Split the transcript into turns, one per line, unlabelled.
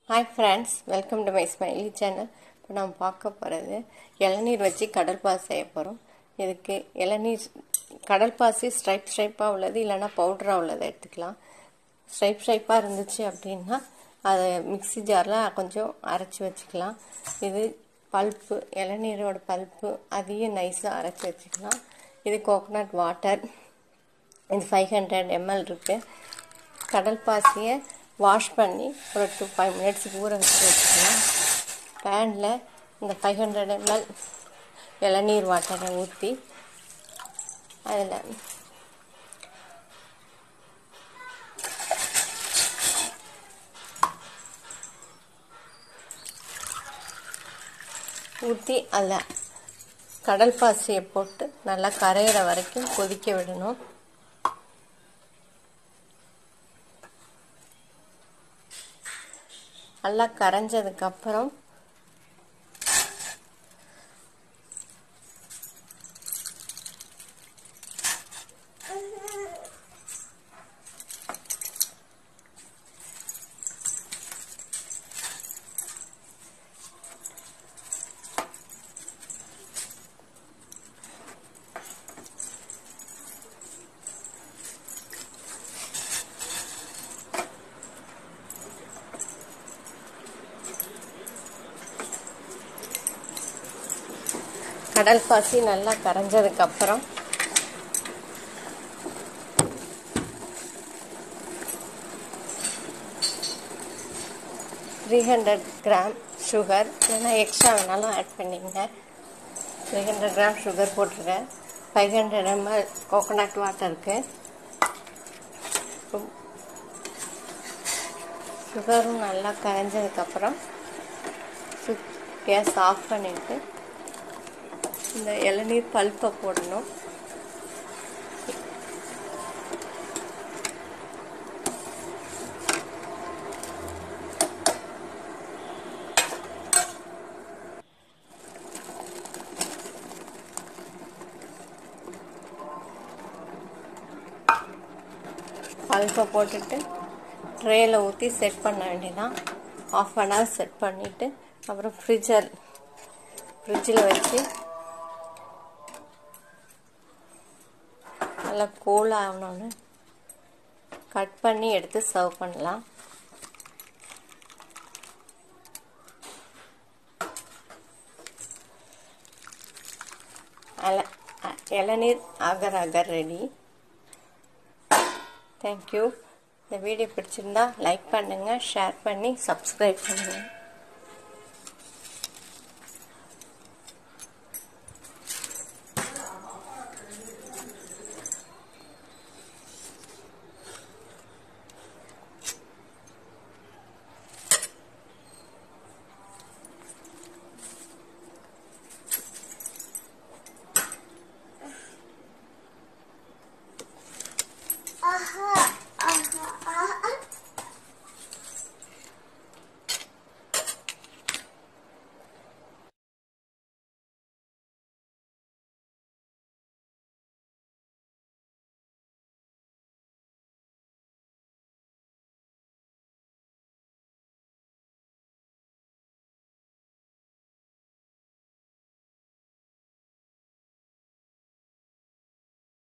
Hi friends welcome to my smiley channel இப்போ நம்ம பார்க்க போகிறது இளநீர் வச்சு கடல் பாசி செய்ய போகிறோம் இதுக்கு இளநீர் கடல் பாசி ஸ்ட்ரைப் ஸ்ட்ரைப்பாக உள்ளது இல்லைன்னா பவுடராக உள்ளதை எடுத்துக்கலாம் ஸ்ட்ரைப் ஸ்ட்ரைப்பாக இருந்துச்சு அப்படின்னா அதை மிக்ஸி ஜாரில் கொஞ்சம் அரைச்சி வச்சுக்கலாம் இது பல்ப்பு இளநீரோட பல்ப்பு அதையும் நைஸாக அரைச்சி வச்சுக்கலாம் இது கோகோனட் வாட்டர் இது ஃபைவ் ஹண்ட்ரட் எம்எல் இருக்குது கடல் பாசியை வாஷ் பண்ணி ஒரு டூ ஃபைவ் மினிட்ஸுக்கு ஊற வச்சு வச்சுக்கலாம் பேனில் இந்த ஃபைவ் ஹண்ட்ரட் எம்எல் இளநீர் வாட்டரை ஊற்றி அதில் ஊற்றி அதில் கடல் பாசியை போட்டு நல்லா கரையிற வரைக்கும் கொதிக்க விடணும் நல்லா கரைஞ்சதுக்கப்புறம் கடல் பாசி நல்லா கரைஞ்சதுக்கப்புறம் த்ரீ ஹண்ட்ரட் கிராம் சுகர் இல்லைன்னா எக்ஸ்ட்ரா வேணாலும் ஆட் பண்ணிங்க த்ரீ ஹண்ட்ரட் கிராம் சுகர் போட்டிருக்கேன் ஃபைவ் ஹண்ட்ரட் எம்எல் கோகோனட் வாட்டருக்கு சுகரும் நல்லா கரைஞ்சதுக்கப்புறம் கேஸ் ஆஃப் பண்ணிவிட்டு இந்த இளநீர் பல்ப்பை போடணும் பல்ப்பை போட்டுட்டு ட்ரேயில் ஊற்றி செட் பண்ண வேண்டியதான் ஆஃப் அன் ஹவர் செட் பண்ணிவிட்டு அப்புறம் ஃப்ரிட்ஜர் ஃப்ரிட்ஜில் வச்சு நல்லா கூல் ஆகணும்னு கட் பண்ணி எடுத்து சர்வ் பண்ணலாம் இளநீர் அகர் அகர் ரெடி தேங்க்யூ இந்த வீடியோ பிடிச்சிருந்தா லைக் பண்ணுங்கள் ஷேர் பண்ணி சப்ஸ்கிரைப் பண்ணுங்கள்
Aha, aha, aha.